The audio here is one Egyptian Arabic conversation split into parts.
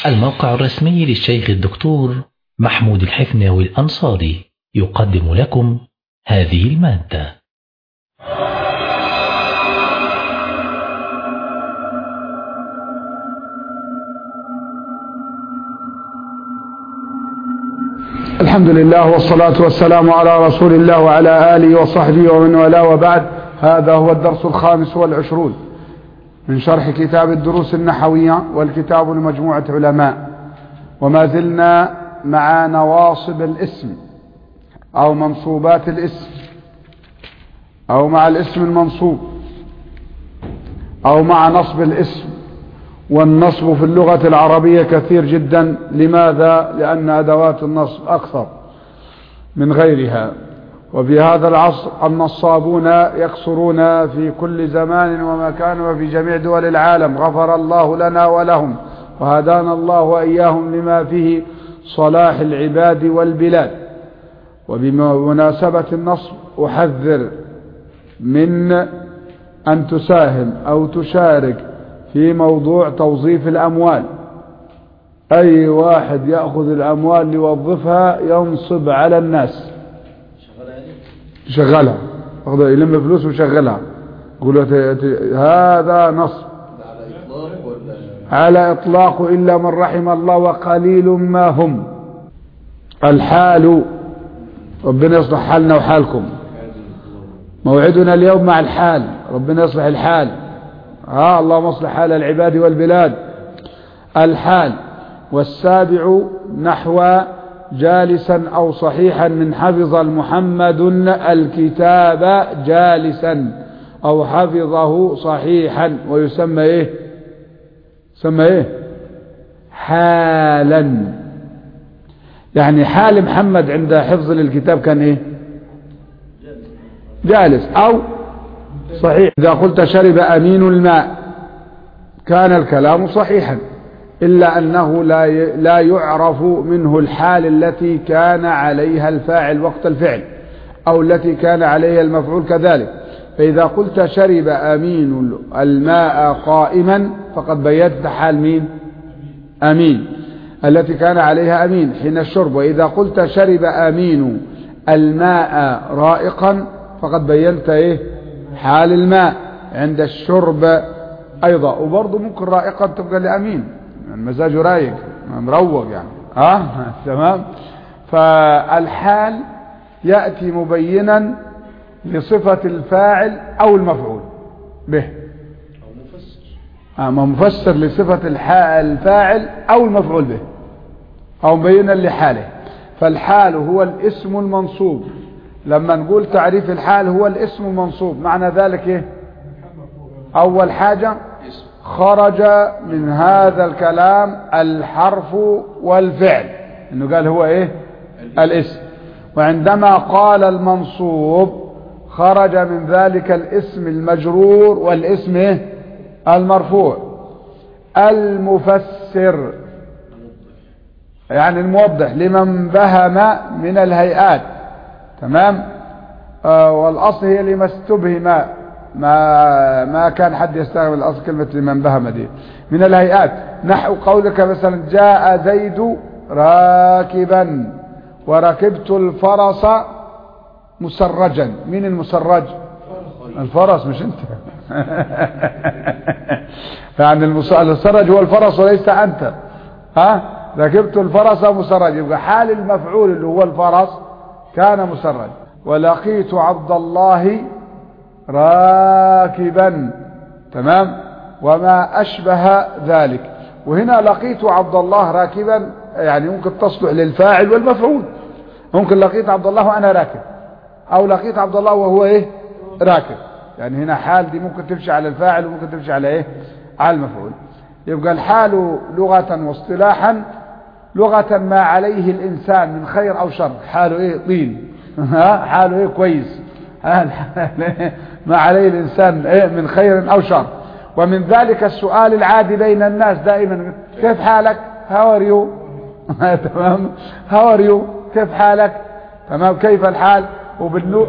الموقع الرسمي للشيخ الدكتور محمود الحفناوي الأنصاري يقدم لكم هذه المادة الحمد لله والصلاة والسلام على رسول الله وعلى آله وصحبه ومن والاه وبعد هذا هو الدرس الخامس والعشرون من شرح كتاب الدروس النحوية والكتاب لمجموعة علماء وما زلنا مع نواصب الاسم أو منصوبات الاسم أو مع الاسم المنصوب أو مع نصب الاسم والنصب في اللغة العربية كثير جدا لماذا؟ لأن أدوات النصب أكثر من غيرها وفي هذا العصر النصابون يكثرون في كل زمان ومكان وفي جميع دول العالم غفر الله لنا ولهم وهدانا الله وإياهم لما فيه صلاح العباد والبلاد وبمناسبة النصب أحذر من أن تساهم أو تشارك في موضوع توظيف الأموال أي واحد يأخذ الأموال ليوظفها ينصب على الناس شغلها ياخذ يلم فلوس ويشغلها يقول هذا نصب على إطلاق إلا من رحم الله وقليل ما هم الحال ربنا يصلح حالنا وحالكم موعدنا اليوم مع الحال ربنا يصلح الحال ها اللهم اصلح حال العباد والبلاد الحال والسابع نحو جالسا أو صحيحا من حفظ محمد الكتاب جالسا أو حفظه صحيحا ويسمى إيه يسمى إيه حالا يعني حال محمد عند حفظ للكتاب كان إيه جالس أو صحيح إذا قلت شرب أمين الماء كان الكلام صحيحا إلا أنه لا لا يعرف منه الحال التي كان عليها الفاعل وقت الفعل أو التي كان عليها المفعول كذلك فإذا قلت شرب أمين الماء قائما فقد بينت حال مين أمين التي كان عليها أمين حين الشرب وإذا قلت شرب أمين الماء رائقا فقد بينت إيه حال الماء عند الشرب أيضا وبرضه ممكن رائقا تبقى لأمين المزاج رايق مروق يعني ها أه؟ تمام فالحال يأتي مبينا لصفة الفاعل أو المفعول به أو مفسر آه مفسر لصفة الفاعل أو المفعول به أو مبينا لحاله فالحال هو الاسم المنصوب لما نقول تعريف الحال هو الاسم المنصوب معنى ذلك ايه اول حاجة خرج من هذا الكلام الحرف والفعل انه قال هو ايه الاسم وعندما قال المنصوب خرج من ذلك الاسم المجرور والاسم ايه المرفوع المفسر يعني الموضح لمن بهم من الهيئات تمام آه والاصل هي لما استبهم ما ما كان حد يستعمل الاصل كلمه لمن بهم دي من الهيئات نحو قولك مثلا جاء زيد راكبا وركبت الفرس مسرجا مين المسرج الفرس مش انت يعني المسرج هو الفرس وليس انت ها ركبت الفرس مسرج يبقى حال المفعول اللي هو الفرس كان مسرج ولقيت عبد الله راكبا تمام وما أشبه ذلك وهنا لقيت عبد الله راكبا يعني ممكن تصلح للفاعل والمفعول ممكن لقيت عبد الله وأنا راكب أو لقيت عبد الله وهو إيه راكب يعني هنا حال دي ممكن تمشي على الفاعل وممكن تمشي على إيه على المفعول يبقى الحال لغة واصطلاحا لغة ما عليه الإنسان من خير أو شر حاله إيه طين حاله إيه كويس ما عليه الإنسان إيه من خير أو شر ومن ذلك السؤال العادي بين الناس دائما كيف حالك how are you تمام how are you كيف حالك تمام كيف الحال وبالنو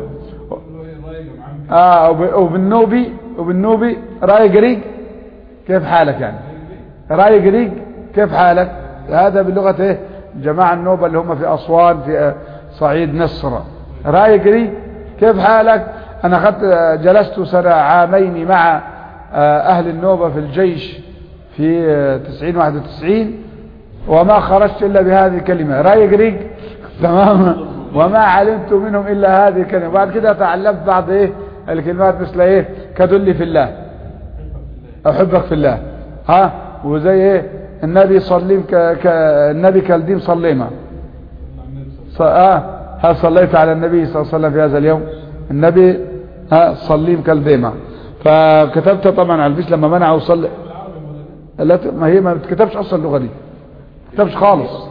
اه وبالنوبي وبالنوبي رايق ريق كيف حالك يعني رايق ريق كيف حالك هذا بلغة ايه جماعة النوبة اللي هم في أسوان في صعيد مصر رايق لي كيف حالك انا خدت جلست سنة عامين مع اهل النوبة في الجيش في 90 91 وما خرجت الا بهذه الكلمة رايق ريق تمام وما علمت منهم الا هذه الكلمة بعد كده تعلمت بعض ايه الكلمات مثل ايه كدلي في الله احبك في الله ها وزي ايه النبي صليم ك... ك... النبي كالديم صليما ص... اه هل صليت على النبي صلى الله عليه وسلم في هذا اليوم النبي ها صليم كالديما فكتبت طبعا على الفيس لما منعوا صلي لا ت... ما هي ما بتكتبش اصلا اللغه دي ما بتكتبش خالص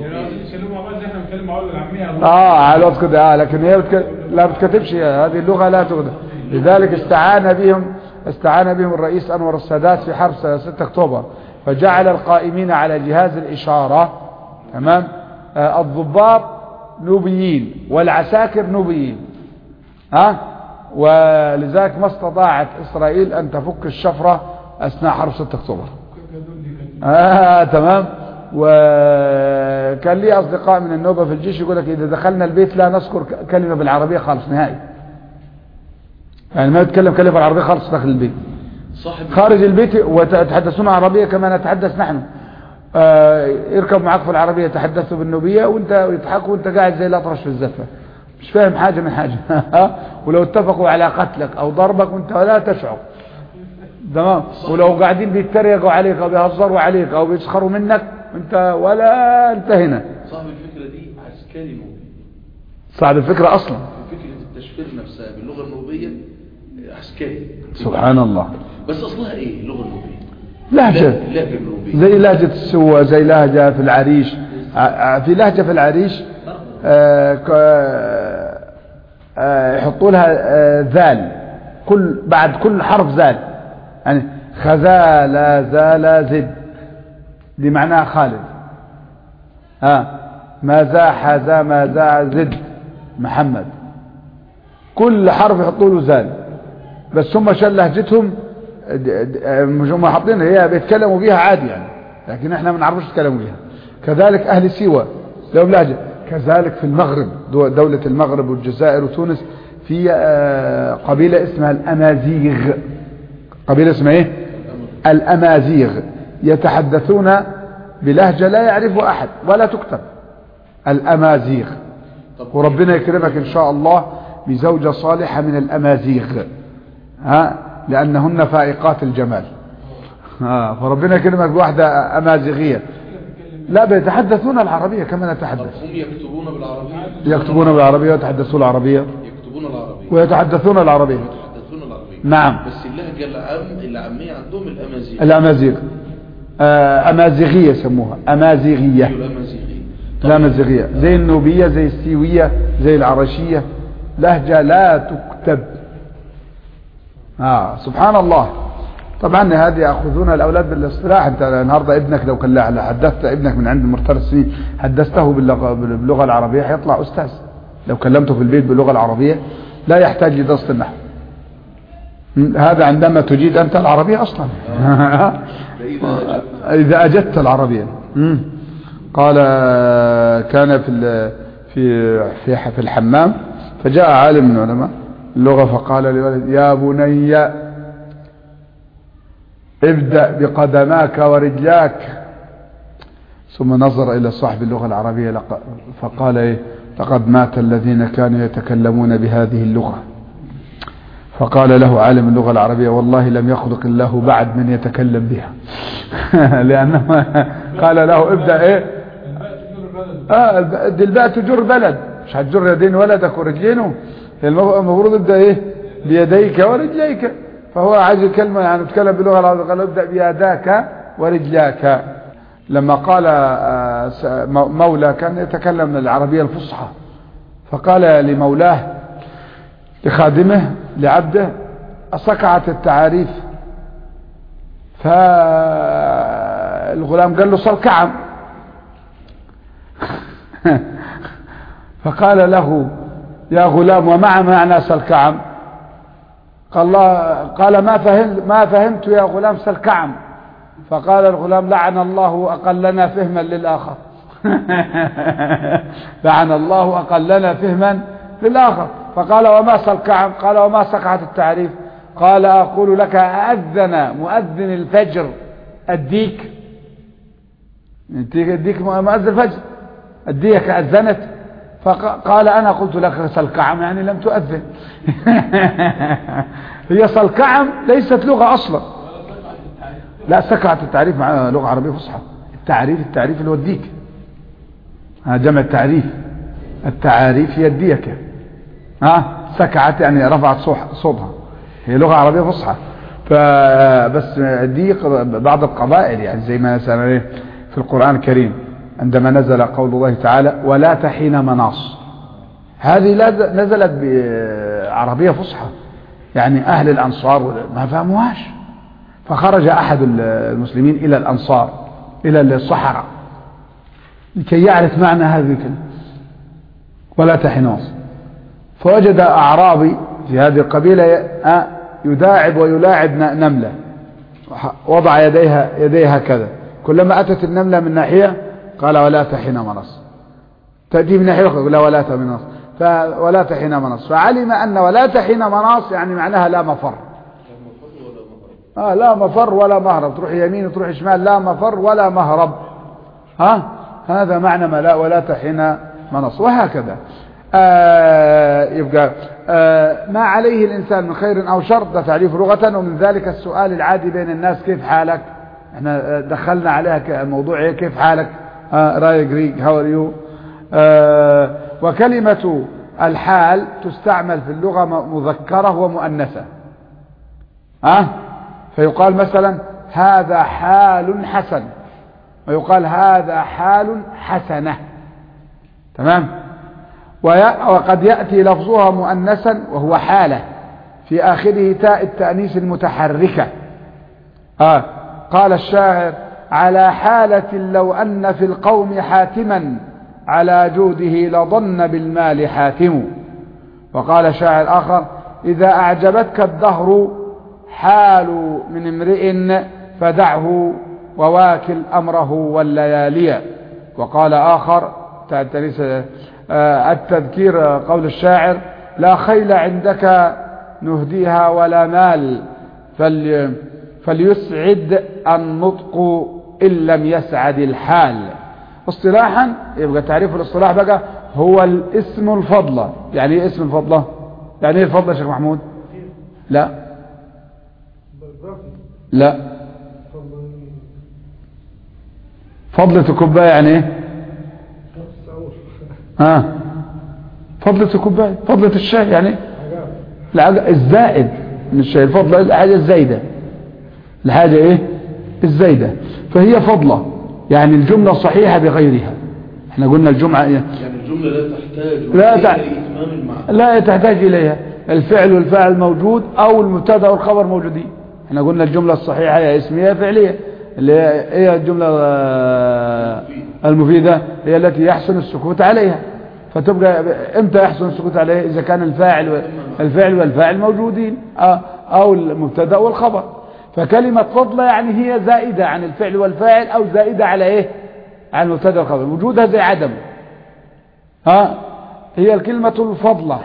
اه على الوقت كده اه لكن هي بتك... لا بتكتبش هذه اللغه لا تكتب لذلك استعان بهم استعان بهم الرئيس انور السادات في حرب 6 اكتوبر فجعل القائمين على جهاز الاشاره تمام آه الضباط نوبيين والعساكر نوبيين ها ولذلك ما استطاعت اسرائيل ان تفك الشفره اثناء حرب 6 اكتوبر آه تمام وكان لي اصدقاء من النوبه في الجيش يقول لك اذا دخلنا البيت لا نذكر كلمه بالعربيه خالص نهائي يعني ما يتكلم كلمه بالعربيه خالص داخل البيت صاحب خارج البيت وتحدثون عربيه كما نتحدث نحن آه يركب معك في العربيه يتحدثوا بالنوبيه وانت يضحكوا وانت قاعد زي الاطرش في الزفه مش فاهم حاجه من حاجه ولو اتفقوا على قتلك او ضربك وانت لا تشعر تمام ولو قاعدين بيتريقوا عليك او بيهزروا عليك او بيسخروا منك انت ولا انت هنا صاحب الفكرة دي عسكري نوبي صعب الفكره اصلا فكرة التشفير نفسها باللغة النوبية عسكري سبحان الله بس اصلها ايه اللغة النوبية لهجه اللهجة النوبية زي لهجة السوى زي لهجة في العريش ع- في لهجة في العريش آه، ك- آه، يحطوا لها آه، ذال كل بعد كل حرف ذال يعني خزال زال زد دي معناها خالد ها ما زاح زا ما زاع زد محمد كل حرف يحطوا له زال بس هم شال لهجتهم د- د- مش هم حاطين هي بيتكلموا بيها عادي يعني لكن احنا ما نعرفش نتكلموا بيها كذلك اهل سيوة لهم لهجة كذلك في المغرب دو- دولة المغرب والجزائر وتونس في آه، قبيلة اسمها الامازيغ قبيلة اسمها ايه الامازيغ يتحدثون بلهجة لا يعرفها احد ولا تكتب الامازيغ طب وربنا يكرمك ان شاء الله بزوجة صالحة من الامازيغ ها لانهن فائقات الجمال ها فربنا يكرمك بواحدة امازيغية لا بيتحدثون العربية كما طب نتحدث هم يكتبون بالعربية يكتبون بالعربية ويتحدثون العربية يكتبون العربية ويتحدثون العربية ويتحدثون العربية نعم بس اللهجة العام العامية عندهم الأمازيغ الامازيغ آه، امازيغية يسموها امازيغية الأمازيغي الامازيغية زي النوبية زي السيوية زي العرشية لهجة لا تكتب آه سبحان الله طبعا هذه ياخذون الاولاد بالاصطلاح انت النهارده ابنك لو كان لا- حدثت ابنك من عند مرتبط سنين حدثته باللغه باللغه العربيه حيطلع استاذ لو كلمته في البيت باللغه العربيه لا يحتاج لدراسه النحو م، هذا عندما تجيد انت العربيه اصلا اذا اجدت العربيه م. قال كان في ال- في في في الحمام فجاء عالم من علماء اللغه فقال لولد يا بني ابدأ بقدماك ورجلاك ثم نظر إلى صاحب اللغة العربية لق- فقال إيه لقد مات الذين كانوا يتكلمون بهذه اللغة فقال له عالم اللغة العربية والله لم يخلق الله بعد من يتكلم بها لأنه قال له ابدأ إيه آه دي الباء تجر بلد مش هتجر يدين ولدك ورجلينه المف- المفروض ابدأ ايه بيديك ورجليك فهو عايز كلمة يعني يتكلم باللغة العربية قال ابدأ بيداك ورجلاك لما قال آه، س- مو- مولى كان يتكلم العربية الفصحى فقال لمولاه لخادمه لعبده صكعت التعاريف فالغلام قال له صل كعم فقال له يا غلام ومع معنى سلكعم قال الله قال ما فهمت ما فهمت يا غلام سلكعم فقال الغلام لعن الله أقلنا فهما للآخر لعن الله أقلنا فهما للآخر فقال وما سلكعم قال وما سقعت التعريف قال أقول لك أذن مؤذن الفجر أديك أديك مؤذن الفجر أديك أذنت فقال أنا قلت لك سلكعم يعني لم تؤذن هي سلكعم ليست لغة أصلا لا سكعت التعريف مع لغة عربية فصحى التعريف التعريف اللي هو الديك جمع التعريف التعاريف هي الديكة ها سكعت يعني رفعت صوتها هي لغة عربية فصحى فبس الديك بعض القبائل يعني زي ما مثلا في القرآن الكريم عندما نزل قول الله تعالى ولا تحين مناص هذه نزلت بعربية فصحى يعني أهل الأنصار ما فهموهاش فخرج أحد المسلمين إلى الأنصار إلى الصحراء لكي يعرف معنى هذه الكلمة ولا تحناص فوجد أعرابي في هذه القبيلة يداعب ويلاعب نملة وضع يديها يديها كذا كلما أتت النملة من ناحية قال ولا تحين منص تأتي من ناحية أخرى لا ولا تحين ولا تحين منص فعلم أن ولا تحين مناص يعني معناها لا مفر آه لا مفر ولا مهرب تروح يمين وتروح شمال لا مفر ولا مهرب ها هذا معنى ما لا ولا تحين منص وهكذا آه يبقى آه ما عليه الإنسان من خير أو شر ده تعريف لغة ومن ذلك السؤال العادي بين الناس كيف حالك احنا دخلنا عليها الموضوع ايه كيف حالك آه راي جريك هاو ار يو وكلمة الحال تستعمل في اللغة مذكرة ومؤنثة ها آه فيقال مثلا هذا حال حسن ويقال هذا حال حسنة تمام وقد يأتي لفظها مؤنثا وهو حالة في آخره تاء التأنيس المتحركة آه قال الشاعر على حالة لو أن في القوم حاتما على جوده لظن بالمال حاتم وقال شاعر آخر إذا أعجبتك الدهر حال من امرئ فدعه وواكل أمره والليالي وقال آخر التذكير قول الشاعر لا خيل عندك نهديها ولا مال فليسعد النطق إن لم يسعد الحال اصطلاحا يبقى تعريف الاصطلاح بقى هو الاسم الفضلة يعني ايه اسم الفضلة يعني ايه الفضلة يا شيخ محمود لا لا فضلة الكوباية يعني ايه ها آه. فضلة الكوباية فضلة الشاي يعني ايه الزائد من الشاي الفضلة الحاجة الزايدة الحاجة ايه الزايدة فهي فضلة يعني الجملة صحيحة بغيرها احنا قلنا الجمعة يعني الجملة لا تحتاج لا تع... لإتمام المعنى لا تحتاج إليها الفعل والفاعل موجود أو المبتدا والخبر موجودين احنا قلنا الجملة الصحيحة هي اسمية فعلية اللي هي الجملة المفيدة هي التي يحسن السكوت عليها فتبقى امتى يحسن السكوت عليها إذا كان الفاعل الفعل والفاعل موجودين أو المبتدا والخبر فكلمة فضلة يعني هي زائدة عن الفعل والفاعل أو زائدة على إيه عن المبتدا والخبر وجودها زي عدم ها هي الكلمة الفضلة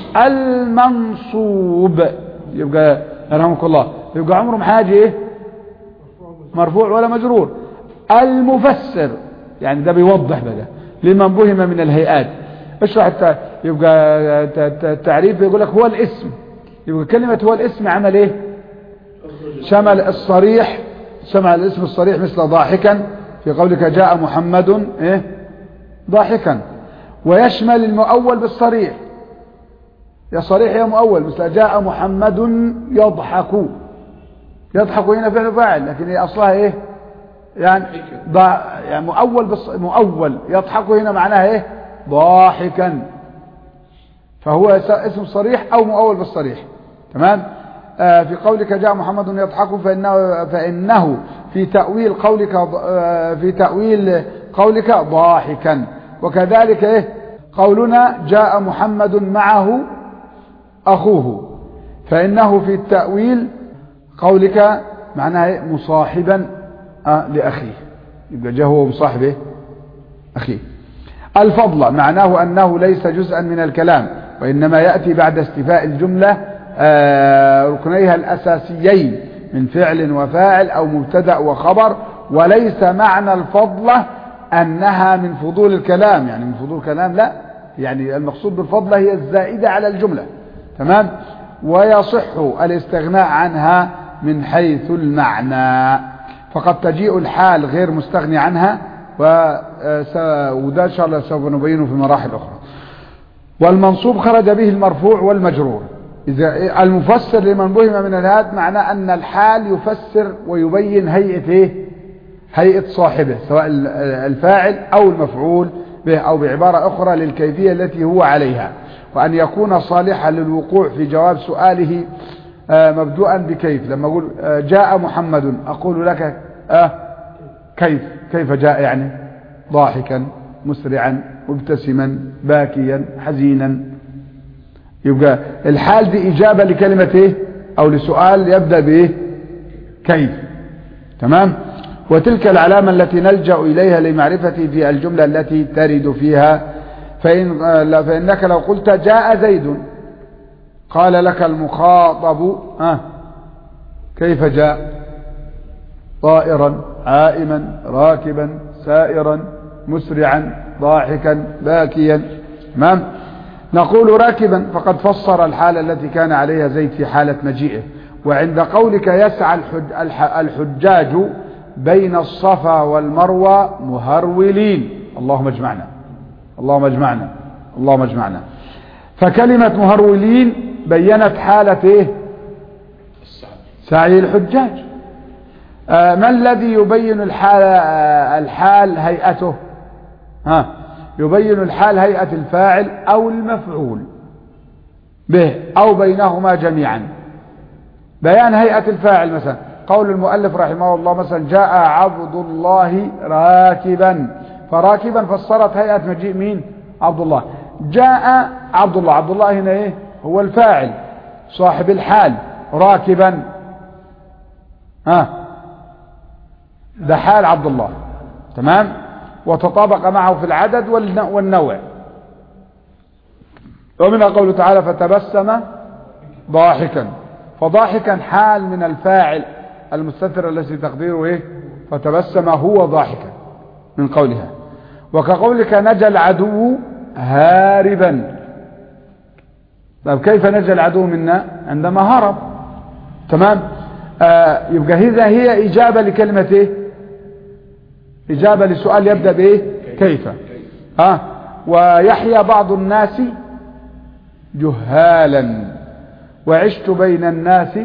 المنصوب يبقى رحمك الله يبقى عمره حاجة إيه مرفوع ولا مجرور المفسر يعني ده بيوضح بقى لمن بهم من الهيئات اشرح الت... يبقى التعريف يقول لك هو الاسم يبقى كلمة هو الاسم عمل ايه شمل الصريح شمل الاسم الصريح مثل ضاحكا في قولك جاء محمد ايه ضاحكا ويشمل المؤول بالصريح يا صريح يا مؤول مثل جاء محمد يضحك يضحك هنا فعل فاعل لكن هي اصلها ايه يعني ضع يعني مؤول بالص... مؤول يضحك هنا معناها ايه ضاحكا فهو اسم صريح او مؤول بالصريح تمام آه في قولك جاء محمد يضحك فإنه, فإنه في تأويل قولك آه في تأويل قولك ضاحكا وكذلك إيه قولنا جاء محمد معه أخوه فإنه في التأويل قولك معناها إيه مصاحبا آه لأخيه يبقى جاء هو وصاحبه أخيه الفضل معناه أنه ليس جزءا من الكلام وإنما يأتي بعد استفاء الجملة آه ركنيها الأساسيين من فعل وفاعل أو مبتدأ وخبر وليس معنى الفضلة أنها من فضول الكلام يعني من فضول الكلام لا يعني المقصود بالفضلة هي الزائدة على الجملة تمام ويصح الاستغناء عنها من حيث المعنى فقد تجيء الحال غير مستغني عنها وده إن شاء الله سوف نبينه في مراحل أخرى والمنصوب خرج به المرفوع والمجرور إذا المفسر لمن بهم من الهاد معناه أن الحال يفسر ويبين هيئة إيه؟ هيئة صاحبه سواء الفاعل أو المفعول به أو بعبارة أخرى للكيفية التي هو عليها وأن يكون صالحا للوقوع في جواب سؤاله مبدوءا بكيف لما أقول جاء محمد أقول لك أه كيف كيف جاء يعني ضاحكا مسرعا مبتسما باكيا حزينا يبقى الحال دي إجابة لكلمة إيه أو لسؤال يبدأ بإيه كيف تمام وتلك العلامة التي نلجأ إليها لمعرفة في الجملة التي ترد فيها فإن فإنك لو قلت جاء زيد قال لك المخاطب آه كيف جاء طائرا عائما راكبا سائرا مسرعا ضاحكا باكيا تمام نقول راكبا فقد فسر الحالة التي كان عليها زيد في حالة مجيئه وعند قولك يسعى الحجاج بين الصفا والمروة مهرولين اللهم اجمعنا اللهم اجمعنا اللهم اجمعنا فكلمة مهرولين بينت حالة ايه سعي الحجاج آه ما الذي يبين الحال آه الحال هيئته ها يبين الحال هيئة الفاعل او المفعول به او بينهما جميعا بيان هيئة الفاعل مثلا قول المؤلف رحمه الله مثلا جاء عبد الله راكبا فراكبا فسرت هيئة مجيء مين عبد الله جاء عبد الله عبد الله هنا ايه هو الفاعل صاحب الحال راكبا ها ده حال عبد الله تمام وتطابق معه في العدد والنوع ومنها قوله تعالى فتبسم ضاحكا فضاحكا حال من الفاعل المستتر الذي تقديره ايه فتبسم هو ضاحكا من قولها وكقولك نجى العدو هاربا طيب كيف نجى العدو منا عندما هرب تمام آه يبقى هذا هي إجابة لكلمة ايه إجابة لسؤال يبدأ بايه كيف ها آه ويحيى بعض الناس جهالا وعشت بين الناس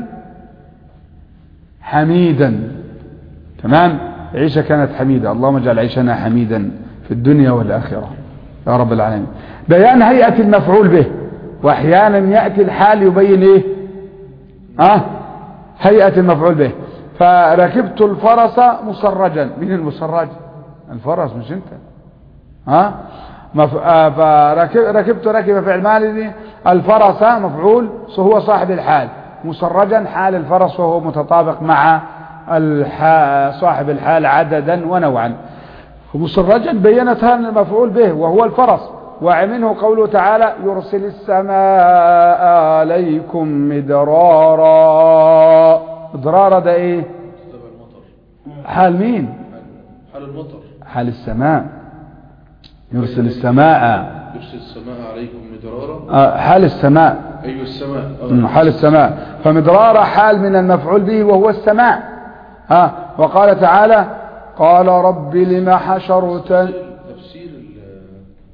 حميدا تمام عيشة كانت حميدة اللهم اجعل عيشنا حميدا في الدنيا والآخرة يا رب العالمين بيان هيئة المفعول به واحيانا يأتي الحال يبين ايه اه هيئة المفعول به فركبت الفرس مسرجا مين المسرج الفرس مش انت ها مف... آه فركبت ركب فعل مالي الفرس مفعول هو صاحب الحال مسرجا حال الفرس وهو متطابق مع الح... صاحب الحال عددا ونوعا مسرجا بينت هذا المفعول به وهو الفرس ومنه قوله تعالى يرسل السماء عليكم مدرارا مدرارا ده ايه حال مين حال المطر حال السماء يرسل السماء يرسل السماء عليكم مدرارا آه، حال السماء أي السماء مم، حال السماء فمدرار حال من المفعول به وهو السماء ها وقال تعالى قال رب لم حشرتني تفسير ال-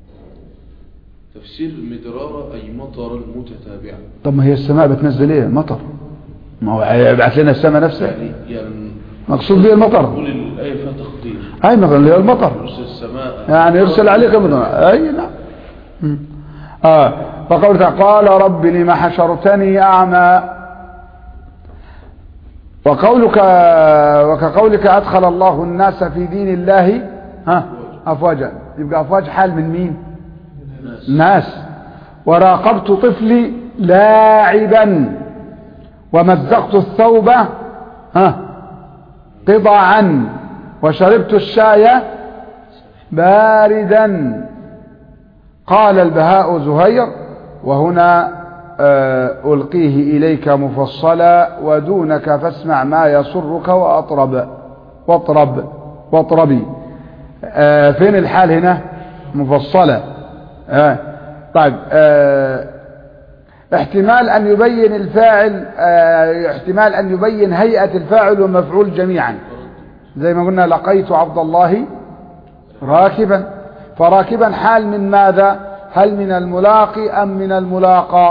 تفسير المدرارة أي مطرا متتابعا طب ما هي السماء بتنزل ايه مطر ما هو هيبعث لنا السماء نفسها يعني يعني مقصود به المطر قول الآية فيها تقدير اي مثلا اللي هو المطر يرسل السماء يعني يرسل عليك مطر اي نعم مم. اه فقول تعالى قال رب لم حشرتني اعمى وقولك وكقولك ادخل الله الناس في دين الله ها افواجا يبقى افواج حال من مين الناس ناس وراقبت طفلي لاعبا ومزقت الثوب ها قطعا وشربت الشاي باردا قال البهاء زهير وهنا آه، ألقيه إليك مفصلا ودونك فاسمع ما يسرك وأطرب واطرب واطربي آه، فين الحال هنا مفصلة آه، طيب احتمال أن يبين الفاعل احتمال أن يبين هيئة الفاعل والمفعول جميعا زي ما قلنا لقيت عبد الله راكبا فراكبا حال من ماذا هل من الملاقي أم من الملاقى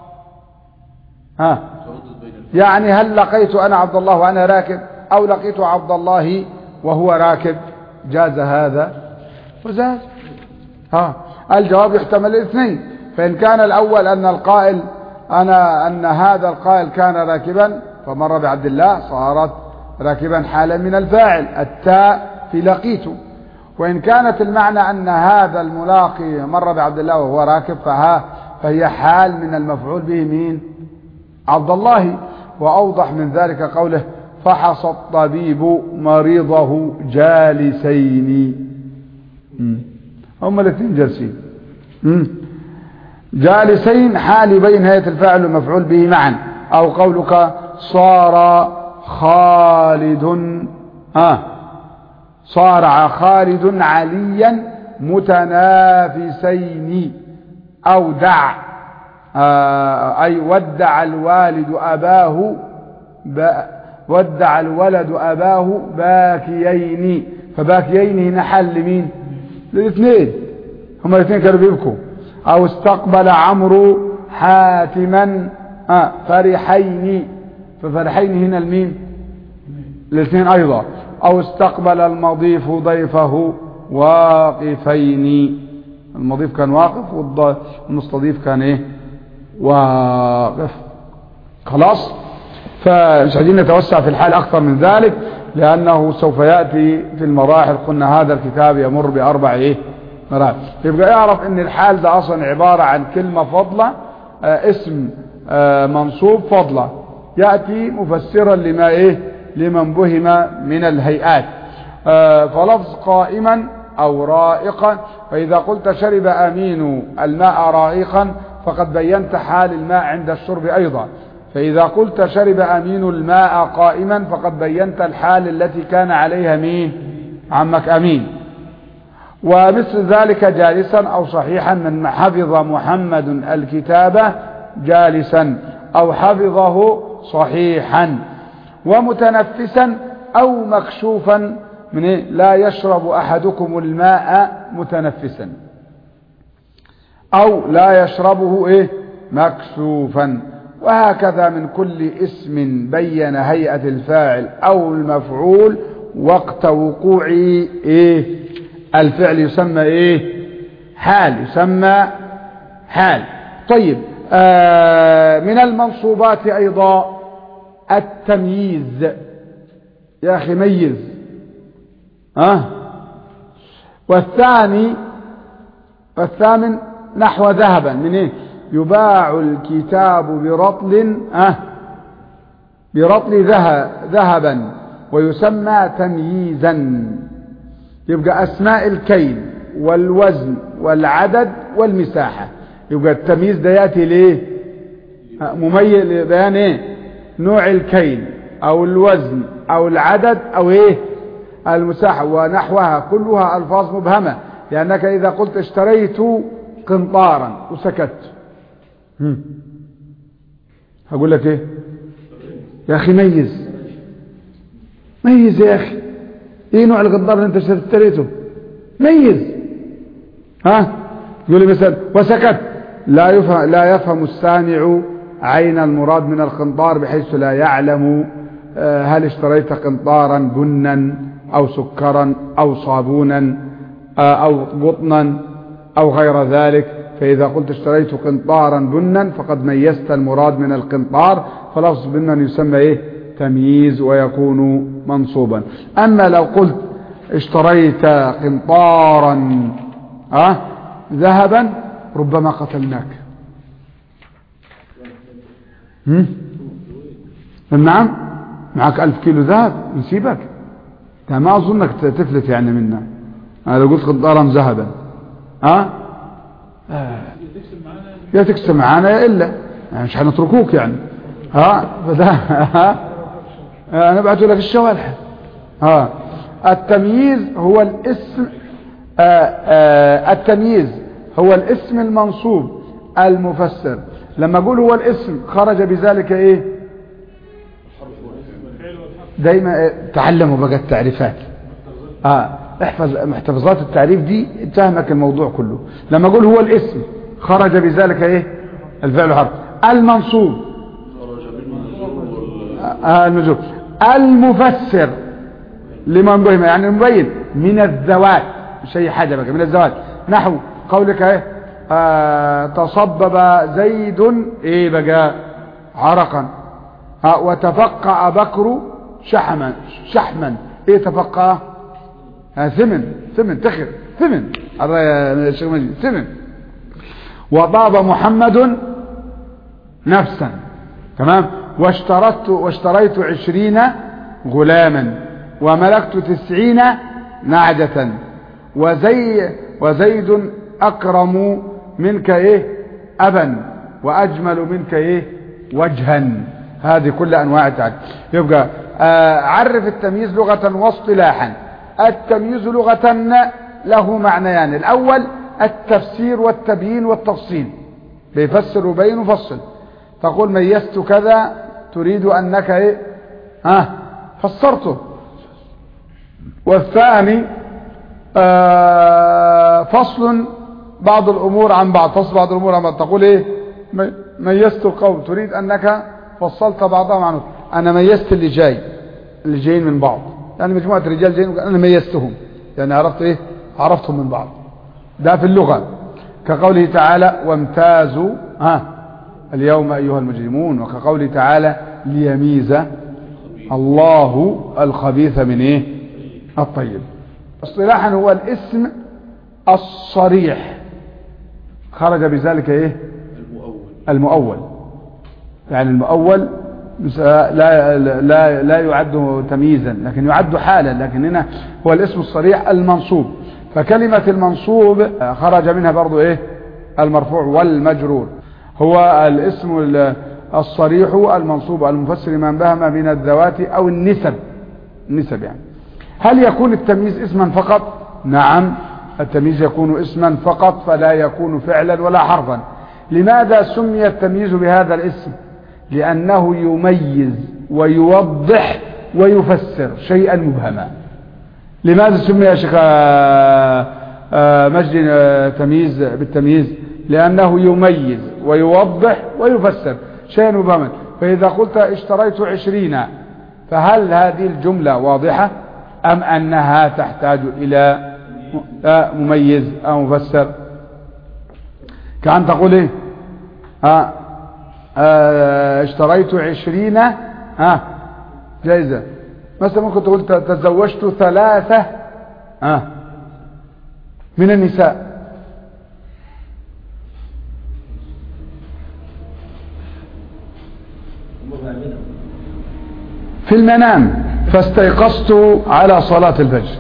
ها يعني هل لقيت أنا عبد الله وأنا راكب أو لقيت عبد الله وهو راكب جاز هذا وزاز ها الجواب يحتمل الاثنين فإن كان الأول أن القائل أنا أن هذا القائل كان راكبا فمر بعبد الله صارت راكبا حالا من الفاعل التاء في لقيت وإن كانت المعنى أن هذا الملاقي مر بعبد الله وهو راكب فها فهي حال من المفعول به مين عبد الله وأوضح من ذلك قوله فحص الطبيب مريضه جالسين هم الاثنين جالسين جالسين حال بين هيئة الفاعل والمفعول به معا أو قولك صار خالد آه صارع خالد عليا متنافسين أو دع آه، أي ودع الوالد أباه ودع الولد أباه باكيين فباكيين هنا حل مين للاثنين هما الاثنين كانوا بيبكوا أو استقبل عمرو حاتما آه فرحين ففرحين هنا المين الاثنين أيضا أو استقبل المضيف ضيفه واقفين المضيف كان واقف والمستضيف كان ايه واقف خلاص فمش عايزين نتوسع في الحال أكثر من ذلك لأنه سوف يأتي في المراحل قلنا هذا الكتاب يمر بأربع إيه مراحل يبقى يعرف ان الحال ده أصلا عبارة عن كلمة فضلة آه اسم آه منصوب فضلة يأتي مفسرا لما إيه لمن بهم من الهيئات آه فلفظ قائما أو رائقا فإذا قلت شرب أمين الماء رائقا فقد بينت حال الماء عند الشرب أيضا فإذا قلت شرب أمين الماء قائما فقد بينت الحال التي كان عليها مين عمك أمين ومثل ذلك جالسا أو صحيحا من حفظ محمد الكتابة جالسا أو حفظه صحيحا ومتنفسا أو مكشوفا من إيه؟ لا يشرب أحدكم الماء متنفسا أو لا يشربه إيه مكشوفا وهكذا من كل اسم بين هيئة الفاعل أو المفعول وقت وقوع إيه الفعل يسمى إيه حال يسمى حال طيب آه من المنصوبات أيضا التمييز يا أخي ميز أه والثاني والثامن نحو ذهبا من إيه يباع الكتاب برطل أه برطل ذهبا ويسمى تمييزا يبقى أسماء الكيل والوزن والعدد والمساحة يبقى التمييز ده يأتي ليه مميز لبيان ايه نوع الكيل او الوزن او العدد او ايه المساحة ونحوها كلها الفاظ مبهمة لانك اذا قلت اشتريت قنطارا وسكت هقول لك ايه يا اخي ميز ميز يا اخي ايه نوع القنطار اللي انت اشتريته ميز ها يقول لي مثلا وسكت لا يفهم, لا يفهم السامع عين المراد من القنطار بحيث لا يعلم آه، هل اشتريت قنطارا بنا أو سكرا أو صابونا آه، أو قطنا أو غير ذلك فإذا قلت اشتريت قنطارا بنا فقد ميزت المراد من القنطار فلفظ بنا يسمى إيه تمييز ويكون منصوبا أما لو قلت اشتريت قنطارا أه ذهبا ربما قتلناك نعم معك ألف كيلو ذهب نسيبك ده ما اظنك تفلت يعني منا انا لو قلت قنطارا ذهبا ها آه. يا تكسب معانا يا الا يعني مش هنتركوك يعني ها فده ها انا بعت لك الشوالح ها التمييز هو الاسم آآ آآ التمييز هو الاسم المنصوب المفسر لما اقول هو الاسم خرج بذلك ايه دايما إيه؟ تعلموا بقى التعريفات اه احفظ محتفظات التعريف دي تفهمك الموضوع كله لما اقول هو الاسم خرج بذلك ايه الفعل حرف المنصوب آه المجرور المفسر لمن بهم يعني المبين من الذوات مش اي حاجه بقى من الذوات نحو قولك ايه آه تصبب زيد ايه بقى عرقا آه وتفقع بكر شحما شحما ايه تفقع آه ثمن ثمن تخر ثمن هذا يا شيخ مجيد ثمن وطاب محمد نفسا تمام واشتريت واشتريت عشرين غلاما وملكت تسعين نعجة وزي وزيد أكرم منك إيه أبا وأجمل منك إيه وجها هذه كل أنواع التعدي يبقى آه عرف التمييز لغة واصطلاحا التمييز لغة له معنيان الأول التفسير والتبيين والتفصيل بيفسر وبين وفصل تقول ميزت كذا تريد أنك إيه ها آه فسرته والثاني آه فصل بعض الأمور عن بعض فصل بعض الأمور عن بعض تقول إيه ميزت القوم تريد أنك فصلت بعضهم عنه أنا ميزت اللي جاي اللي جايين من بعض يعني مجموعة رجال جايين أنا ميزتهم يعني عرفت إيه عرفتهم من بعض ده في اللغة كقوله تعالى وامتازوا ها اليوم أيها المجرمون وكقوله تعالى ليميز الله الخبيث من ايه الطيب اصطلاحا هو الاسم الصريح خرج بذلك ايه المؤول المؤول يعني المؤول لا لا لا يعد تمييزا لكن يعد حالا لكن هنا هو الاسم الصريح المنصوب فكلمة المنصوب خرج منها برضو ايه المرفوع والمجرور هو الاسم الصريح المنصوب المفسر من بهم من الذوات او النسب النسب يعني هل يكون التمييز اسما فقط نعم التمييز يكون اسما فقط فلا يكون فعلا ولا حرفا لماذا سمي التمييز بهذا الاسم لانه يميز ويوضح ويفسر شيئا مبهما لماذا سمي يا شيخ مجد تمييز بالتمييز لانه يميز ويوضح ويفسر شيئا مبهما فإذا قلت اشتريت عشرين فهل هذه الجملة واضحة أم أنها تحتاج إلى مميز أو مفسر كأن تقول إيه ها اه اشتريت عشرين ها جائزة مثلا ممكن تقول تزوجت ثلاثة ها من النساء في المنام فاستيقظت على صلاة الفجر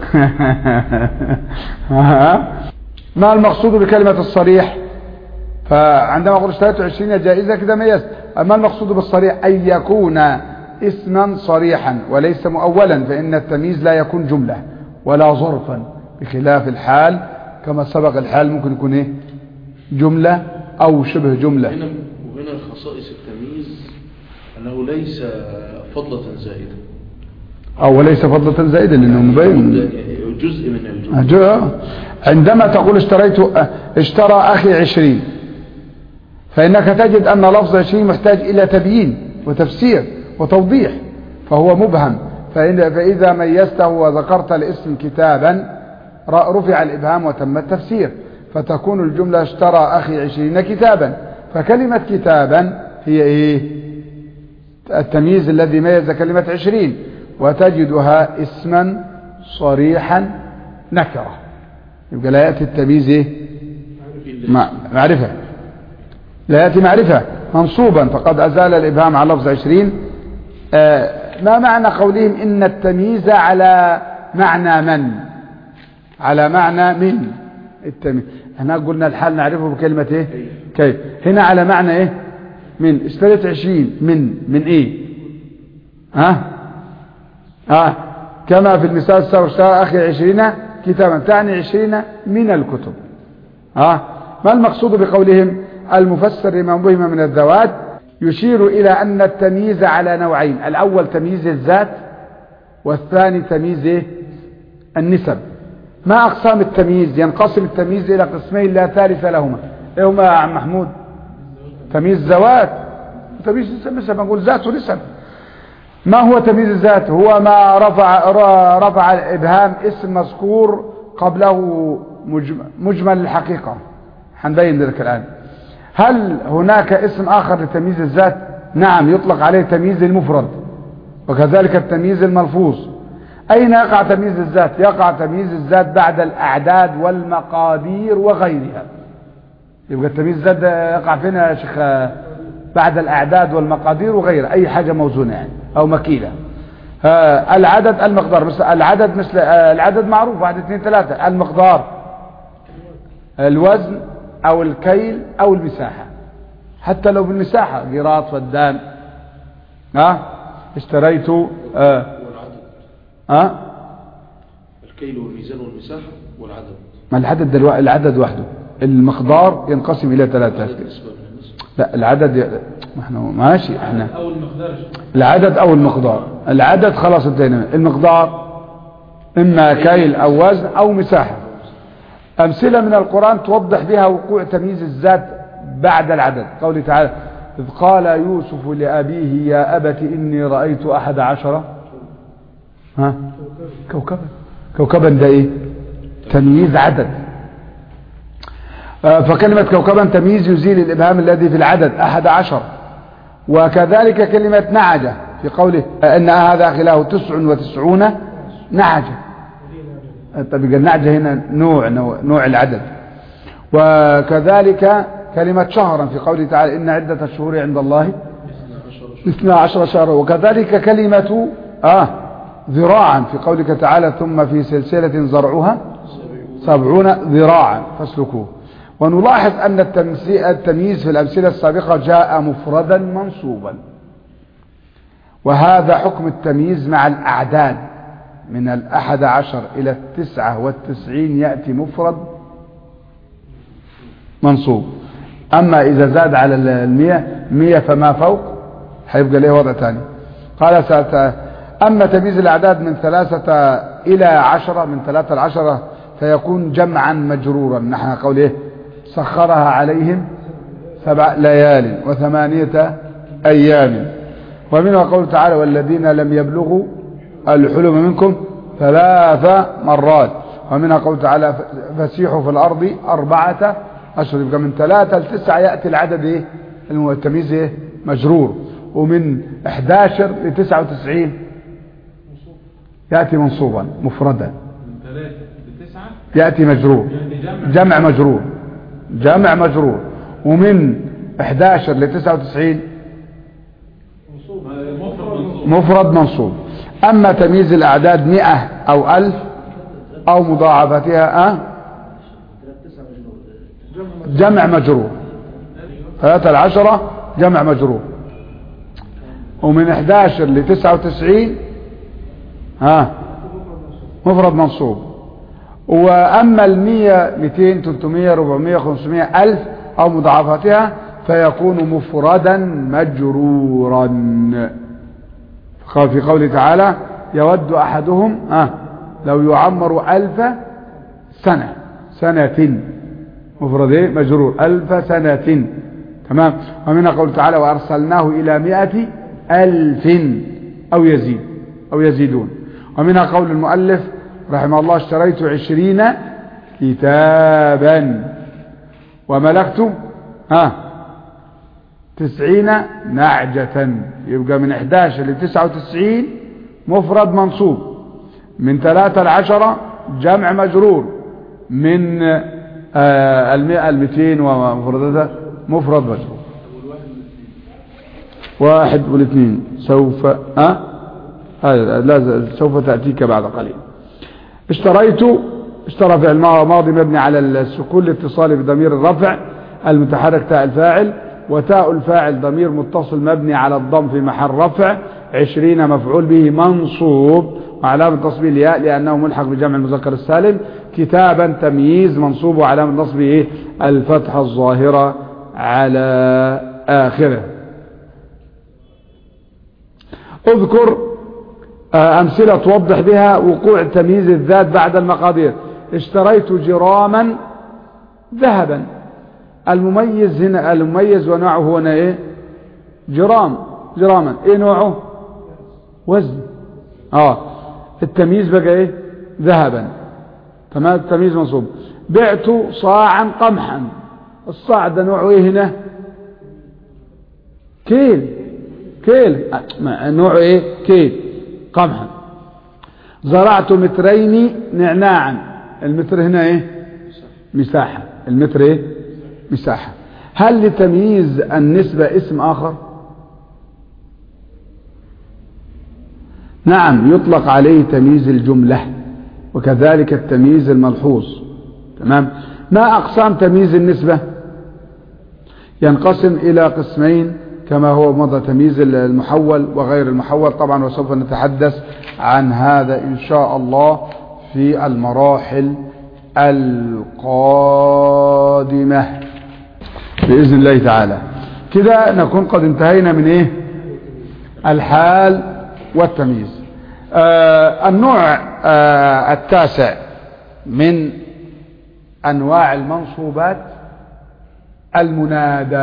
ما المقصود بكلمة الصريح فعندما أقول اشتريت عشرين جائزة كده ميزت ما المقصود بالصريح أن يكون اسما صريحا وليس مؤولا فإن التمييز لا يكون جملة ولا ظرفا بخلاف الحال كما سبق الحال ممكن يكون ايه جملة أو شبه جملة هنا وهنا خصائص التمييز أنه ليس فضلة زائدة أو ليس فضلة زائدة لأنه مبين جزء من الجملة عندما تقول اشتريت اشترى أخي عشرين فإنك تجد أن لفظ عشرين محتاج إلى تبيين وتفسير وتوضيح فهو مبهم فإن فإذا ميزته وذكرت الاسم كتابا رفع الإبهام وتم التفسير فتكون الجملة اشترى أخي عشرين كتابا فكلمة كتابا هي إيه التمييز الذي ميز كلمة عشرين وتجدها اسما صريحا نكرة يبقى لا يأتي التمييز إيه معرفة لا يأتي معرفة منصوبا فقد أزال الإبهام على لفظ عشرين ما معنى قولهم إن التمييز على معنى من على معنى من التمييز هنا قلنا الحال نعرفه بكلمة ايه كيف هنا على معنى ايه من اشتريت عشرين من من ايه ها ها كما في المثال السابق اشترى اخي عشرين كتابا تعني عشرين من الكتب ها ما المقصود بقولهم المفسر لما بهم من الذوات يشير إلى أن التمييز على نوعين الأول تمييز الذات والثاني تمييز إيه؟ النسب ما أقسام التمييز ينقسم التمييز إلى قسمين لا ثالث لهما إيه هما يا عم محمود تمييز ذوات تمييز نسب نقول ذات ونسب ما هو تمييز الذات هو ما رفع رفع الإبهام اسم مذكور قبله مجمل, مجمل الحقيقة حنبين ذلك الآن هل هناك اسم آخر لتمييز الذات نعم يطلق عليه تمييز المفرد وكذلك التمييز الملفوظ أين يقع تمييز الذات يقع تمييز الذات بعد الأعداد والمقادير وغيرها يبقى التمييز الذات يقع فين يا شيخ بعد الأعداد والمقادير وغيرها أي حاجة موزونة يعني أو مكيلة آه العدد المقدار مثل العدد مثل آه العدد معروف واحد اثنين ثلاثة المقدار الوزن او الكيل او المساحة حتى لو بالمساحة قراط فدان ها اشتريت اه والعدد ها الكيل والميزان والمساحة والعدد ما العدد دلوقتي العدد وحده المقدار ينقسم الى ثلاثة العدد نسبة من النسبة لا العدد ي... ما احنا ماشي احنا أو المقدار العدد او المقدار العدد خلاص انتهينا منه. المقدار اما كيل او وزن او مساحة امثلة من القرآن توضح بها وقوع تمييز الذات بعد العدد قوله تعالى إذ قال يوسف لأبيه يا أبت إني رأيت أحد عشر ها كوكبا كوكبا ده إيه تمييز عدد آه، فكلمة كوكبا تمييز يزيل الإبهام الذي في العدد أحد عشر وكذلك كلمة نعجة في قوله آه، إن هذا خلاه تسع وتسعون نعجة طب يبقى النعجة هنا نوع نوع, نوع العدد وكذلك كلمة شهرا في قوله تعالى إن عدة الشهور عند الله اثنا عشر شهرا وكذلك كلمة آه ذراعا في قولك تعالى ثم في سلسلة زرعها سبعون ذراعا فاسلكوه ونلاحظ أن التمسي- التمييز في الأمثلة السابقة جاء مفردا منصوبا وهذا حكم التمييز مع الأعداد من الأحد عشر إلى التسعة والتسعين يأتي مفرد منصوب أما إذا زاد على المية مية فما فوق هيبقى له وضع ثاني قال سأت أما تمييز الأعداد من ثلاثة إلى عشرة من ثلاثة لعشرة فيكون جمعا مجرورا نحن قول إيه سخرها عليهم سبع ليال وثمانية أيام ومنها قول تعالى والذين لم يبلغوا الحلم منكم ثلاث مرات ومنها قول تعالى فسيحوا في الأرض أربعة أشهر يبقى من ثلاثة لتسعة يأتي العدد إيه التمييز إيه مجرور ومن 11 ل 99 يأتي منصوبا مفردا من ثلاثة لتسعة يأتي مجرور يعني جمع جمع مجرور جمع مجرور ومن 11 ل 99 مفرد منصوب مفرد منصوب أما تمييز الأعداد مئة أو ألف أو مضاعفتها أه؟ جمع مجرور ثلاثة العشرة جمع مجرور ومن 11 ل 99 ها مفرد منصوب وأما المية 200 300 400 500 ألف أو مضاعفتها فيكون مفردا مجرورا قال في قوله تعالى يود أحدهم آه لو يعمر ألف سنة سنة مفرد إيه؟ مجرور ألف سنة تمام ومنها قول تعالى وأرسلناه إلى مئة ألف أو يزيد أو يزيدون ومنها قول المؤلف رحمه الله اشتريت عشرين كتابا وملكت ها تسعين نعجة يبقى من 11 ل 99 مفرد منصوب من ثلاثة لعشرة جمع مجرور من آه المئة المئتين ومفرداتها مفرد مجرور واحد والاثنين سوف أه؟ هذا لا سوف تأتيك بعد قليل اشتريت اشترى فعل ماضي مبني على السكون لاتصال بضمير الرفع المتحرك تاء الفاعل وتاء الفاعل ضمير متصل مبني على الضم في محل رفع عشرين مفعول به منصوب وعلامة تصبيل الياء لأنه ملحق بجمع المذكر السالم كتابا تمييز منصوب وعلامة نصبه إيه؟ الفتحة الظاهرة على آخره اذكر آه، أمثلة توضح بها وقوع تمييز الذات بعد المقادير اشتريت جراما ذهبا المميز هنا المميز ونوعه هنا ايه جرام جراما ايه نوعه وزن اه التمييز بقى ايه ذهبا تمام التمييز منصوب بعت صاعا قمحا الصاع ده نوعه ايه هنا كيل كيل نوعه ايه كيل قمحا زرعت مترين نعناعا المتر هنا ايه مساحة المتر ايه مساحة هل لتمييز النسبة اسم اخر نعم يطلق عليه تمييز الجملة وكذلك التمييز الملحوظ تمام ما أقسام تمييز النسبة ينقسم إلى قسمين كما هو مضى تمييز المحول وغير المحول طبعا وسوف نتحدث عن هذا إن شاء الله في المراحل القادمة بإذن الله تعالى كده نكون قد انتهينا من إيه الحال والتمييز آه النوع آه التاسع من أنواع المنصوبات المنادى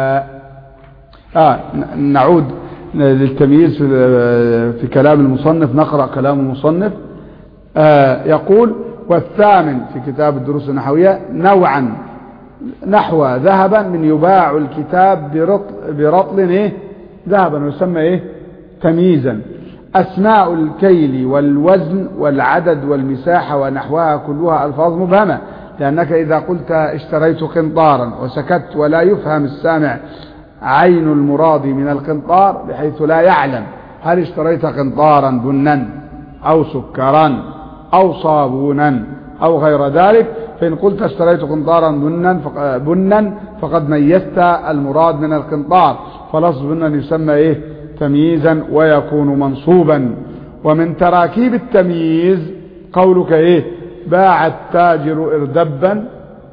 آه نعود للتمييز في, في كلام المصنف نقرأ كلام المصنف آه يقول والثامن في كتاب الدروس النحوية نوعا نحو ذهبا من يباع الكتاب برطل, برطل ايه ذهبا ويسمى ايه تمييزا أسماء الكيل والوزن والعدد والمساحة ونحوها كلها ألفاظ مبهمة لأنك إذا قلت اشتريت قنطارا وسكت ولا يفهم السامع عين المراد من القنطار بحيث لا يعلم هل اشتريت قنطارا بنا أو سكرا أو صابونا أو غير ذلك فإن قلت اشتريت قنطارا بنا بنا فقد ميزت المراد من القنطار فلفظ بنا يسمى إيه تمييزا ويكون منصوبا ومن تراكيب التمييز قولك إيه باع التاجر اردبا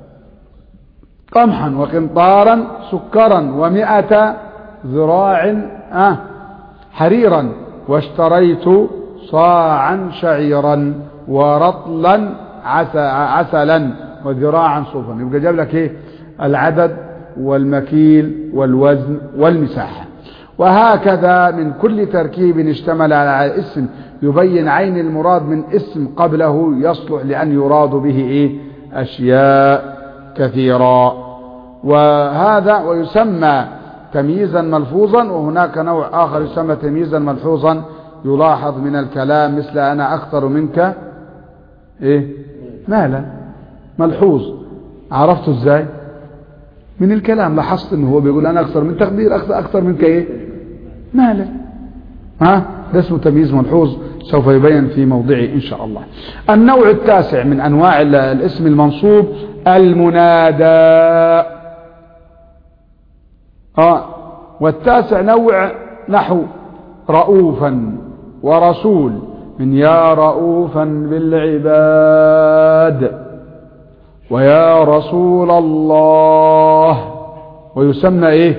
قمحا وقنطارا سكرا ومئة ذراع آه حريرا واشتريت صاعا شعيرا ورطلا عسلا وذراعا صوفا يبقى جاب لك ايه العدد والمكيل والوزن والمساحة وهكذا من كل تركيب اشتمل على اسم يبين عين المراد من اسم قبله يصلح لأن يراد به ايه أشياء كثيرا وهذا ويسمى تمييزا ملفوظا وهناك نوع آخر يسمى تمييزا ملحوظا يلاحظ من الكلام مثل أنا أكثر منك إيه مالا ملحوظ عرفته إزاي من الكلام لاحظت انه هو بيقول انا اكثر من تقدير اكثر, أكثر منك ايه مالا ها ده اسمه تمييز ملحوظ سوف يبين في موضعه إن شاء الله النوع التاسع من أنواع الاسم المنصوب المنادى آه والتاسع نوع نحو رؤوفا ورسول من يا رؤوفا بالعباد ويا رسول الله ويسمى ايه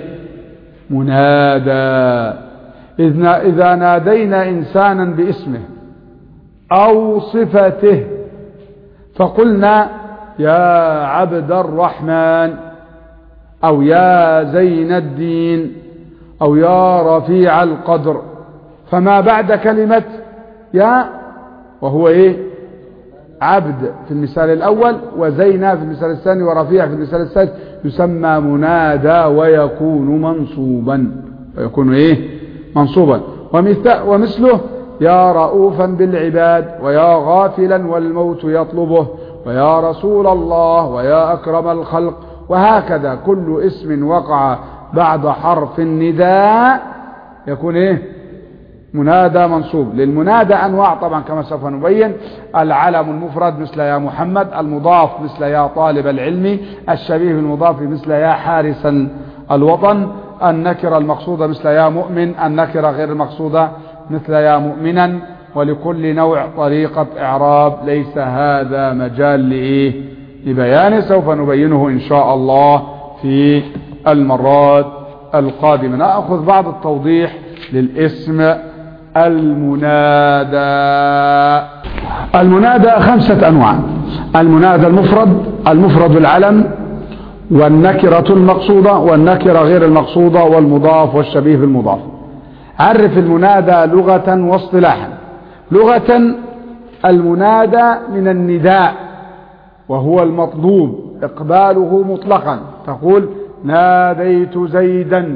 منادى إذا نادينا إنسانا باسمه أو صفته فقلنا يا عبد الرحمن أو يا زين الدين أو يا رفيع القدر فما بعد كلمة يا وهو إيه عبد في المثال الأول وزينة في المثال الثاني ورفيع في المثال الثالث يسمى منادى ويكون منصوبا ويكون إيه منصوبا ومثله يا رؤوفا بالعباد ويا غافلا والموت يطلبه ويا رسول الله ويا أكرم الخلق وهكذا كل اسم وقع بعد حرف النداء يكون ايه منادى منصوب للمنادى أنواع طبعا كما سوف نبين العلم المفرد مثل يا محمد المضاف مثل يا طالب العلم الشبيه بالمضاف مثل يا حارس الوطن النكرة المقصودة مثل يا مؤمن النكرة غير المقصودة مثل يا مؤمنا ولكل نوع طريقة إعراب ليس هذا مجال لإيه لبيانه سوف نبينه إن شاء الله في المرات القادمة نأخذ بعض التوضيح للاسم المنادى المنادى خمسة أنواع المنادى المفرد المفرد العلم والنكرة المقصودة والنكرة غير المقصودة والمضاف والشبيه بالمضاف عرف المنادى لغة واصطلاحا لغة المنادى من النداء وهو المطلوب إقباله مطلقا تقول ناديت زيدا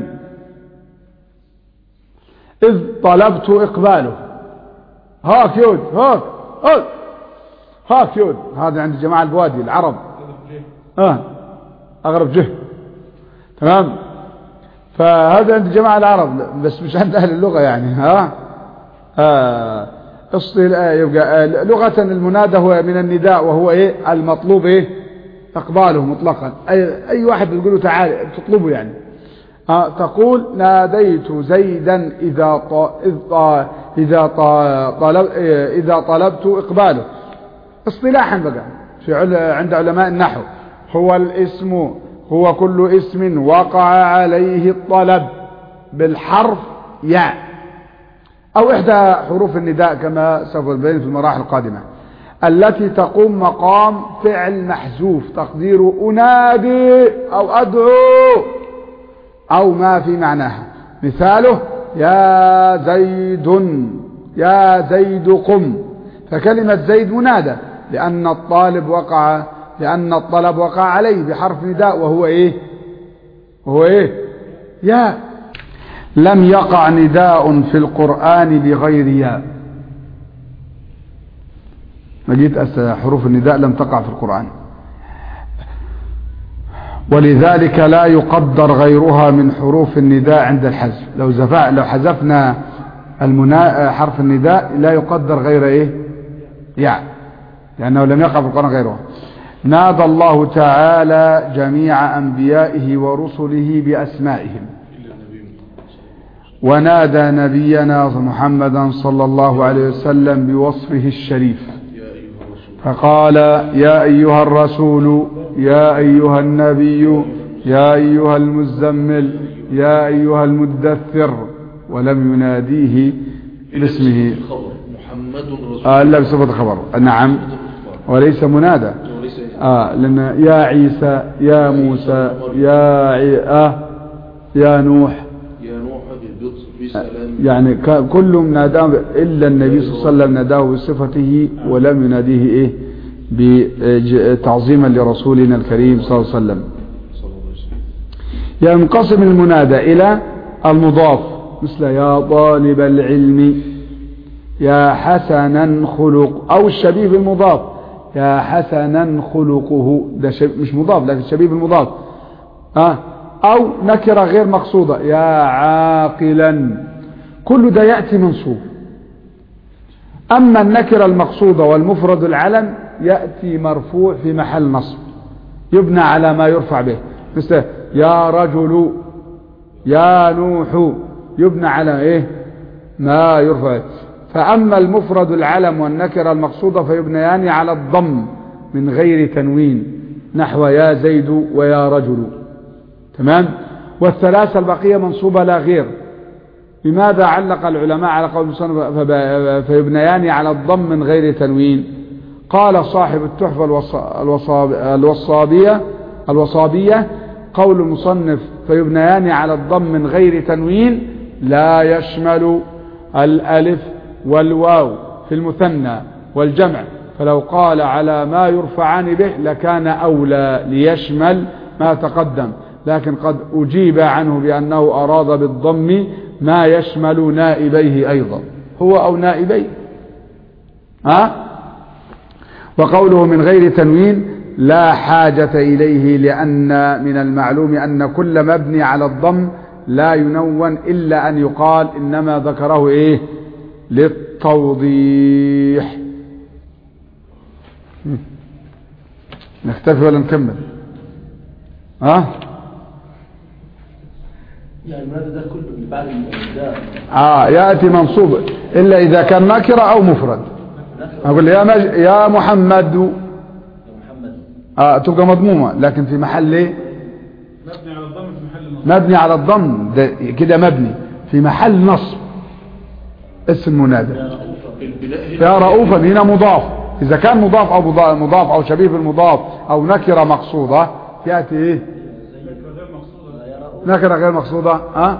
إذ طلبت إقباله هاك يود هاك هاك هاك يود هذا عند جماعة البوادي العرب آه أغرب جه تمام فهذا عند جماعة العرب بس مش عند أهل اللغة يعني ها آه يبقى لغة المنادى هو من النداء وهو ايه المطلوب ايه اقباله مطلقا اي, أي واحد بتقول له تعال تطلبه يعني آه تقول ناديت زيدا إذا ط... إذا إذا طلب إذا طلبت إقباله اصطلاحا بقى في عل... عند علماء النحو هو الاسم هو كل اسم وقع عليه الطلب بالحرف ياء أو إحدى حروف النداء كما سوف نبين في المراحل القادمة التي تقوم مقام فعل محذوف تقدير أنادي أو أدعو أو ما في معناها مثاله يا زيد يا زيد قم فكلمة زيد منادى لأن الطالب وقع لأن الطلب وقع عليه بحرف نداء وهو إيه وهو إيه يا لم يقع نداء في القرآن بغير ياء ما جيت حروف النداء لم تقع في القرآن ولذلك لا يقدر غيرها من حروف النداء عند الحذف لو زفاء لو حذفنا المنا... حرف النداء لا يقدر غير ايه يعني لانه لم يقع في القرآن غيرها نادى الله تعالى جميع انبيائه ورسله باسمائهم ونادى نبينا محمدا صلى الله عليه وسلم بوصفه الشريف فقال يا ايها الرسول يا أيها النبي يا أيها المزمل يا أيها المدثر ولم يناديه باسمه محمد رسول آه إلا بصفة خبر نعم وليس منادى آه لأن يا عيسى يا موسى يا عي... آه يا نوح يا نوح بسلام يعني ك- كلهم ناداه إلا النبي صلى الله عليه وسلم ناداه بصفته ولم يناديه إيه بتعظيما لرسولنا الكريم صلى الله عليه وسلم صلى الله عليه وسلم ينقسم المنادى إلى المضاف مثل يا طالب العلم يا حسنا خلق أو الشبيه بالمضاف يا حسنا خلقه ده شب مش مضاف لكن شبيه بالمضاف آه أو نكرة غير مقصودة يا عاقلا كل ده يأتي منصوب أما النكرة المقصودة والمفرد العلم يأتي مرفوع في محل نصب يبنى على ما يرفع به مثل يا رجل يا نوح يبنى على ايه ما يرفع فأما المفرد العلم والنكرة المقصودة فيبنيان على الضم من غير تنوين نحو يا زيد ويا رجل تمام والثلاثة البقية منصوبة لا غير لماذا علق العلماء على قول المصنف فب- فيبنيان على الضم من غير تنوين قال صاحب التحفة الوص- الوصاب- الوصابية الوصابية قول المصنف فيبنيان على الضم من غير تنوين لا يشمل الألف والواو في المثنى والجمع فلو قال على ما يرفعان به لكان أولى ليشمل ما تقدم لكن قد أجيب عنه بأنه أراد بالضم ما يشمل نائبيه أيضا هو أو نائبيه ها وقوله من غير تنوين لا حاجة إليه لأن من المعلوم أن كل مبني على الضم لا ينون إلا أن يقال إنما ذكره إيه للتوضيح م. نكتفي ولا نكمل ها يعني المنادى ده كله اللي بعد النداء آه يأتي منصوب إلا إذا كان نكرة أو مفرد أقول يا, مج... يا محمد يا محمد آه تبقى مضمومة لكن في محل إيه؟ مبني على الضم في محل النصب مبني على الضم ده كده مبني في محل نصب اسم منادى البناء هنا يا رؤوفا هنا مضاف إذا كان مضاف أو مضا- مضاف أو شبيه بالمضاف أو نكرة مقصودة يأتي إيه غير مقصودة نكرة غير مقصودة ها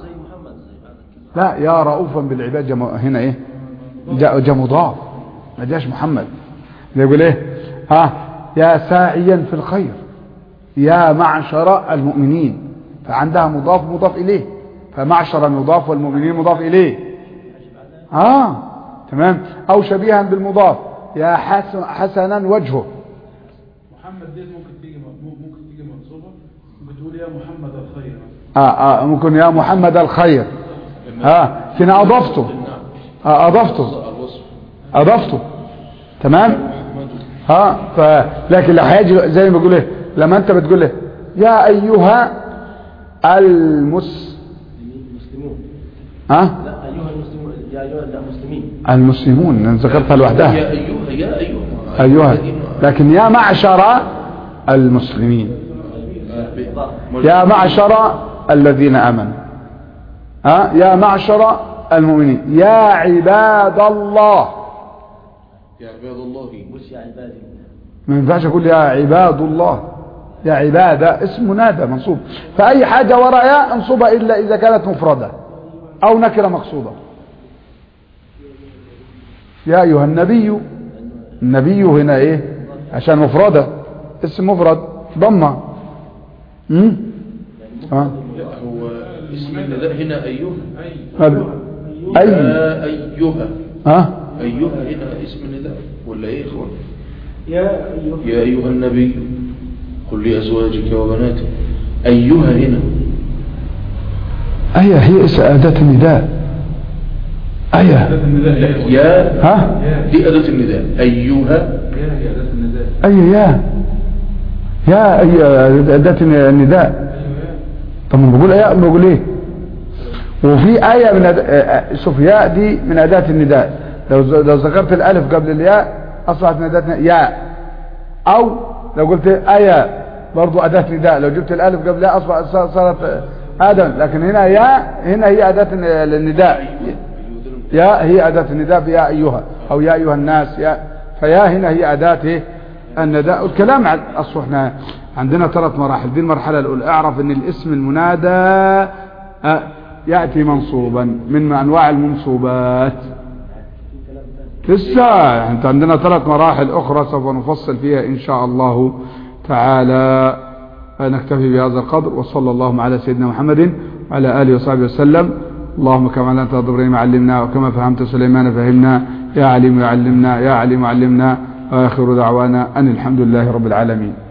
لا يا رؤوفا بالعباد جم... هنا ايه جاء جاء مضاف ما جاش محمد يقول ايه ها يا ساعيا في الخير يا معشر المؤمنين فعندها مضاف مضاف اليه فمعشر مضاف والمؤمنين مضاف اليه اه تمام او شبيها بالمضاف يا حسن حسنا وجهه محمد ديت ممكن تيجي م- ممكن تيجي منصوبة بتقول يا محمد الخير آه آه ممكن يا محمد الخير ها هنا اضفته آه اضفته الوصف اضفته تمام ها ف لكن لو هيجي زي ما بيقول ايه لما انت بتقول ايه يا ايها المس المسلمون ها لا أيها المسلمون يا أيها المسلمين المسلمون انا ذكرتها لوحدها يا أيها يا أيها ايها الذين- لكن يا معشر المسلمين يا معشر الذين امنوا ها يا معشر المؤمنين يا عباد الله يا عباد الله مش يا عبادي ما ينفعش اقول يا عباد الله يا عبادة اسم منادى منصوب فأي حاجة وراء يا انصبها إلا إذا كانت مفردة أو نكرة مقصودة يا أيها النبي النبي هنا إيه عشان مفردة اسم مفرد ضمة امم ها لا هو اسم النداء هنا أيها طب أي يا أيها ها أيها هنا اسم النداء ولا إيه يا إخوان يا أيها يا أيها النبي قل لأزواجك وبناتك أيها هنا أي هي اسم أداة النداء أي أداة النداء لا هي يا ها دي أداة النداء أيها يا هي أداة النداء أي يا يا أي أداة النداء أيوه يا طب ما بقول ايه بقول ايه وفي آية من أد... آه، آه، شوف ياء دي من أداة النداء لو ز- لو ذكرت الألف قبل الياء أصبحت من أداة ن- ياء أو لو قلت آية برضو أداة نداء لو جبت الألف قبل الياء أصبحت صار- صارت آه، آدم لكن هنا ياء هنا هي أداة الن- النداء يا هي أداة النداء بيا أيها أو يا أيها الناس يا فيا هنا هي أداة إيه؟ النداء والكلام عن أصل احنا عندنا ثلاث مراحل دي المرحلة الأولى اعرف أن الاسم المنادى آه، يأتي منصوبا من أنواع المنصوبات لسه انت عندنا ثلاث مراحل أخرى سوف نفصل فيها إن شاء الله تعالى نكتفي بهذا القدر وصلى اللهم على سيدنا محمد وعلى آله وصحبه وسلم اللهم كما علمت إبراهيم علمنا وكما فهمت سليمان فهمنا يا عليم يعلمنا يا عليم علمنا وآخر دعوانا أن الحمد لله رب العالمين